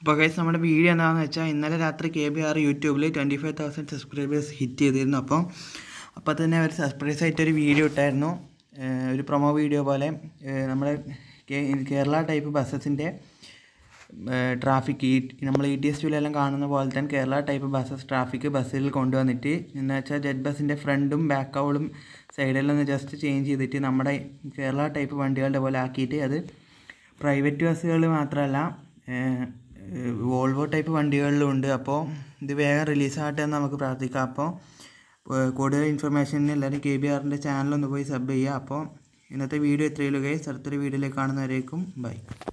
അപ്പോൾ ഗൈസ് നമ്മുടെ വീഡിയോ എന്താണെന്ന് വെച്ചാൽ ഇന്നലെ രാത്രി കെ ബി ആർ യൂട്യൂബിൽ twenty five thousand subscribers hit ചെയ്തിരുന്നു അപ്പോൾ അപ്പോൾ തന്നെ അവർ സർപ്രൈസ് ആയിട്ട് ഒരു വീഡിയോ ഇട്ടായിരുന്നു ഏഹ് ഒരു പ്രൊമോ വീഡിയോ പോലെ ഏഹ് നമ്മുടെ കേ- കേരള ടൈപ്പ് ബസ്സസിൻ്റെ ട്രാഫിക് ഈ നമ്മൾ ഇ ടി എസ് ടുവിലെല്ലാം കാണുന്ന പോലെ തന്നെ കേരള ടൈപ്പ് ബസ്സസ് ട്രാഫിക് ബസ്സിൽ കൊണ്ടുവന്നിട്ട് എന്ന് വെച്ചാൽ ജെറ്റ് ബസ്സിൻ്റെ ഫ്രണ്ടും ബാക്ക് ഔളും സൈഡിലെല്ലാം ഒന്ന് ജസ്റ്റ് ചേഞ്ച് ചെയ്തിട്ട് നമ്മുടെ കേരള ടൈപ്പ് വണ്ടികളുടെ പോലെ ആക്കിയിട്ട് അത് പ്രൈവറ്റ് ബസ്സുകൾ മാത്രമല്ല വോൾവോ ടൈപ്പ് വണ്ടികളിലും ഉണ്ട് അപ്പോൾ ഇത് വേഗം റിലീസാകട്ടെ എന്ന് നമുക്ക് പ്രാർത്ഥിക്കാം അപ്പോൾ ഏഹ് കൂടുതൽ ഇൻഫർമേഷന് എല്ലാവരും കെ ബി ആറിൻ്റെ ചാനലൊന്ന് പോയി സബ് ചെയ്യുക അപ്പോൾ ഇന്നത്തെ വീഡിയോ ഇത്രയുള്ളൂ ഗൈസ് അടുത്തൊരു വീഡിയോയിലേക്ക് കാണുന്നവരേക്കും ബൈ